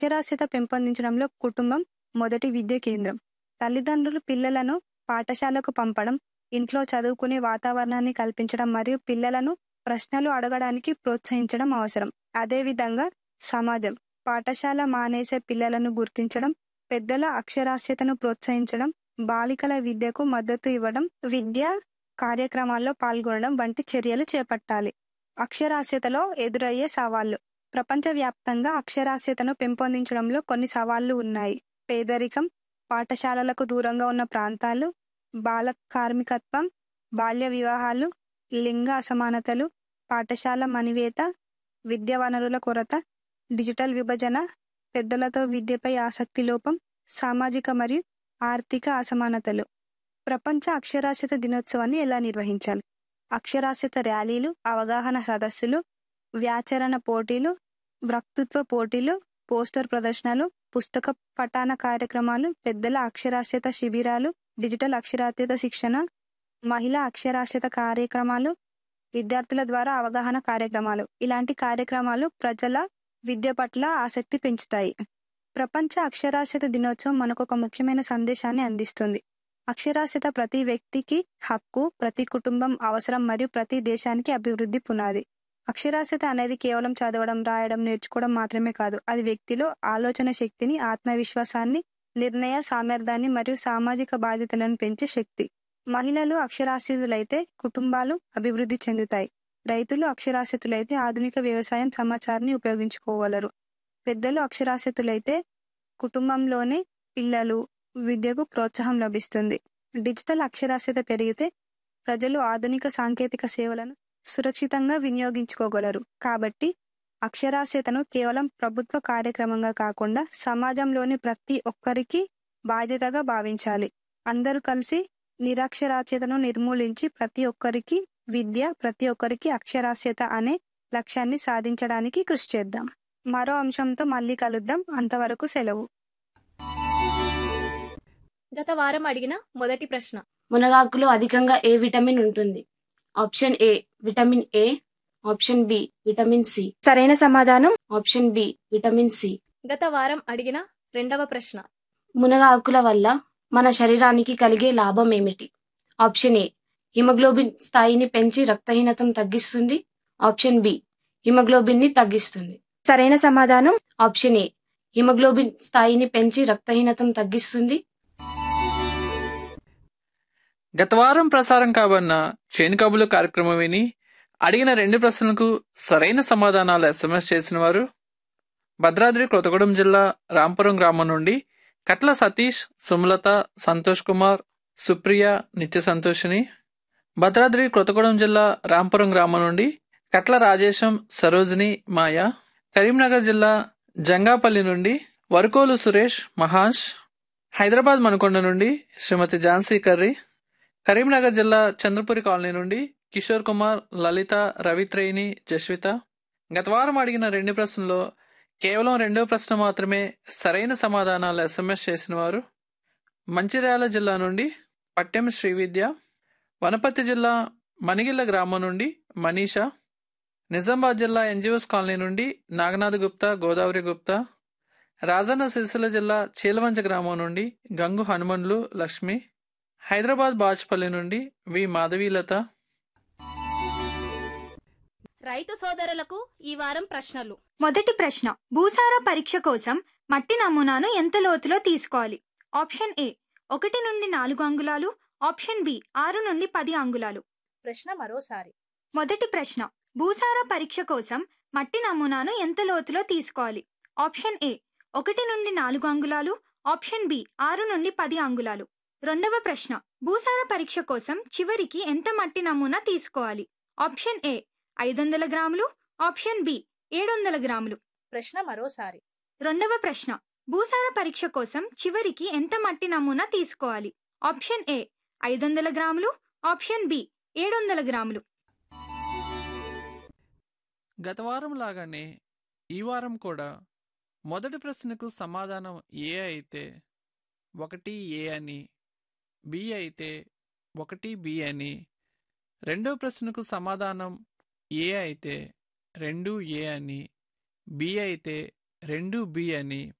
అక్షరాస్యత పెంపొందించడంలో కుటుంబం మొదటి విద్య కేంద్రం తల్లిదండ్రులు పిల్లలను పాఠశాలకు పంపడం ఇంట్లో చదువుకునే వాతావరణాన్ని కల్పించడం మరియు పిల్లలను ప్రశ్నలు అడగడానికి ప్రోత్సహించడం అవసరం అదేవిధంగా సమాజం పాఠశాల మానేసే పిల్లలను గుర్తించడం పెద్దల అక్షరాస్యతను ప్రోత్సహించడం బాలికల విద్యకు మద్దతు ఇవ్వడం విద్య కార్యక్రమాల్లో పాల్గొనడం వంటి చర్యలు చేపట్టాలి అక్షరాస్యతలో ఎదురయ్యే సవాళ్లు ప్రపంచవ్యాప్తంగా అక్షరాస్యతను పెంపొందించడంలో కొన్ని సవాళ్లు ఉన్నాయి పేదరికం పాఠశాలలకు దూరంగా ఉన్న ప్రాంతాలు బాల కార్మికత్వం బాల్య వివాహాలు లింగ అసమానతలు పాఠశాల మనివేత విద్యా వనరుల కొరత డిజిటల్ విభజన పెద్దలతో విద్యపై ఆసక్తి లోపం సామాజిక మరియు ఆర్థిక అసమానతలు ప్రపంచ అక్షరాస్యత దినోత్సవాన్ని ఎలా నిర్వహించాలి అక్షరాస్యత ర్యాలీలు అవగాహన సదస్సులు వ్యాచరణ పోటీలు వక్తృత్వ పోటీలు పోస్టర్ ప్రదర్శనలు పుస్తక పఠాన కార్యక్రమాలు పెద్దల అక్షరాస్యత శిబిరాలు డిజిటల్ అక్షరాస్యత శిక్షణ మహిళా అక్షరాస్యత కార్యక్రమాలు విద్యార్థుల ద్వారా అవగాహన కార్యక్రమాలు ఇలాంటి కార్యక్రమాలు ప్రజల విద్య పట్ల ఆసక్తి పెంచుతాయి ప్రపంచ అక్షరాస్యత దినోత్సవం మనకు ఒక ముఖ్యమైన సందేశాన్ని అందిస్తుంది అక్షరాస్యత ప్రతి వ్యక్తికి హక్కు ప్రతి కుటుంబం అవసరం మరియు ప్రతి దేశానికి అభివృద్ధి పునాది అక్షరాస్యత అనేది కేవలం చదవడం రాయడం నేర్చుకోవడం మాత్రమే కాదు అది వ్యక్తిలో ఆలోచన శక్తిని ఆత్మవిశ్వాసాన్ని నిర్ణయ సామర్థ్యాన్ని మరియు సామాజిక బాధ్యతలను పెంచే శక్తి మహిళలు అక్షరాస్యతులైతే కుటుంబాలు అభివృద్ధి చెందుతాయి రైతులు అక్షరాస్యతులైతే ఆధునిక వ్యవసాయం సమాచారాన్ని ఉపయోగించుకోగలరు పెద్దలు అక్షరాస్యతులైతే కుటుంబంలోనే పిల్లలు విద్యకు ప్రోత్సాహం లభిస్తుంది డిజిటల్ అక్షరాస్యత పెరిగితే ప్రజలు ఆధునిక సాంకేతిక సేవలను సురక్షితంగా వినియోగించుకోగలరు కాబట్టి అక్షరాస్యతను కేవలం ప్రభుత్వ కార్యక్రమంగా కాకుండా సమాజంలోని ప్రతి ఒక్కరికి బాధ్యతగా భావించాలి అందరూ కలిసి నిరక్షరాస్యతను నిర్మూలించి ప్రతి ఒక్కరికి విద్య ప్రతి ఒక్కరికి అక్షరాస్యత అనే లక్ష్యాన్ని సాధించడానికి కృషి చేద్దాం మరో అంశంతో మళ్ళీ కలుద్దాం అంతవరకు సెలవు గత వారం అడిగిన మొదటి ప్రశ్న మునగాకులో అధికంగా ఏ విటమిన్ ఉంటుంది option A vitamin A option B vitamin C సరైన సమాధానం ఆప్షన్ బి విటమిన్ సి గత వారం అడిగిన రెండవ ప్రశ్న మునగాకుల వల్ల మన శరీరానికి కలిగే లాభం ఏమిటి ఆప్షన్ ఏ హిమోగ్లోబిన్ స్థాయిని పెంచి రక్తహీనతను తగ్గిస్తుంది ఆప్షన్ బి హిమోగ్లోబిన్ ని తగ్గిస్తుంది సరైన సమాధానం ఆప్షన్ ఏ హిమోగ్లోబిన్ స్థాయిని పెంచి రక్తహీనతను తగ్గిస్తుంది గత వారం ప్రసారం కాబడిన చేను కబులు కార్యక్రమం విని అడిగిన రెండు ప్రశ్నలకు సరైన సమాధానాలు ఎస్ఎంఎస్ చేసిన వారు భద్రాద్రి కొత్తగూడెం జిల్లా రాంపురం గ్రామం నుండి కట్ల సతీష్ సుమలత సంతోష్ కుమార్ సుప్రియ నిత్య సంతోషిని భద్రాద్రి కొత్తగూడెం జిల్లా రాంపురం గ్రామం నుండి కట్ల రాజేశం సరోజిని మాయ కరీంనగర్ జిల్లా జంగాపల్లి నుండి వరకోలు సురేష్ మహాష్ హైదరాబాద్ మణకొండ నుండి శ్రీమతి ఝాన్సీ కర్రీ కరీంనగర్ జిల్లా చంద్రపురి కాలనీ నుండి కిషోర్ కుమార్ లలిత రవిత్రేయిని జస్విత గత వారం అడిగిన రెండు ప్రశ్నల్లో కేవలం రెండో ప్రశ్న మాత్రమే సరైన సమాధానాలు ఎస్ఎంఎస్ చేసిన వారు మంచిర్యాల జిల్లా నుండి పట్టెం శ్రీవిద్య వనపర్తి జిల్లా మణిగిల్ల గ్రామం నుండి మనీషా నిజామాబాద్ జిల్లా ఎన్జిఓస్ కాలనీ నుండి నాగనాథ్ గుప్తా గోదావరి గుప్తా రాజన్న సిరిసిల్ల జిల్లా చీలవంచ గ్రామం నుండి గంగు హనుమండ్లు లక్ష్మి హైదరాబాద్ బాజ్పల్లి నుండి వి మాధవీలత రైతు సోదరులకు ఈ వారం ప్రశ్నలు మొదటి ప్రశ్న భూసార పరీక్ష కోసం మట్టి నమూనాను ఎంత లోతులో తీసుకోవాలి ఆప్షన్ ఏ ఒకటి నుండి నాలుగు అంగుళాలు ఆప్షన్ బి ఆరు నుండి పది అంగుళాలు ప్రశ్న మరోసారి మొదటి ప్రశ్న భూసార పరీక్ష కోసం మట్టి నమూనాను ఎంత లోతులో తీసుకోవాలి ఆప్షన్ ఏ ఒకటి నుండి నాలుగు అంగుళాలు ఆప్షన్ బి ఆరు నుండి పది అంగుళాలు రెండవ ప్రశ్న భూసార పరీక్ష కోసం చివరికి ఎంత మట్టి నమూనా తీసుకోవాలి ఆప్షన్ ఏ ఐదు వందల గ్రాములు ఆప్షన్ బి ఏడు వందల గ్రాములు ప్రశ్న మరోసారి రెండవ ప్రశ్న భూసార పరీక్ష కోసం చివరికి ఎంత మట్టి నమూనా తీసుకోవాలి ఆప్షన్ ఏ ఐదు వందల గ్రాములు ఆప్షన్ బి ఏడు వందల గ్రాములు గత వారం లాగానే ఈ వారం కూడా మొదటి ప్రశ్నకు సమాధానం ఏ అయితే ఒకటి ఏ అని బి అయితే ఒకటి బి అని రెండో ప్రశ్నకు సమాధానం ఏ అయితే రెండు ఏ అని బి అయితే రెండు బి అని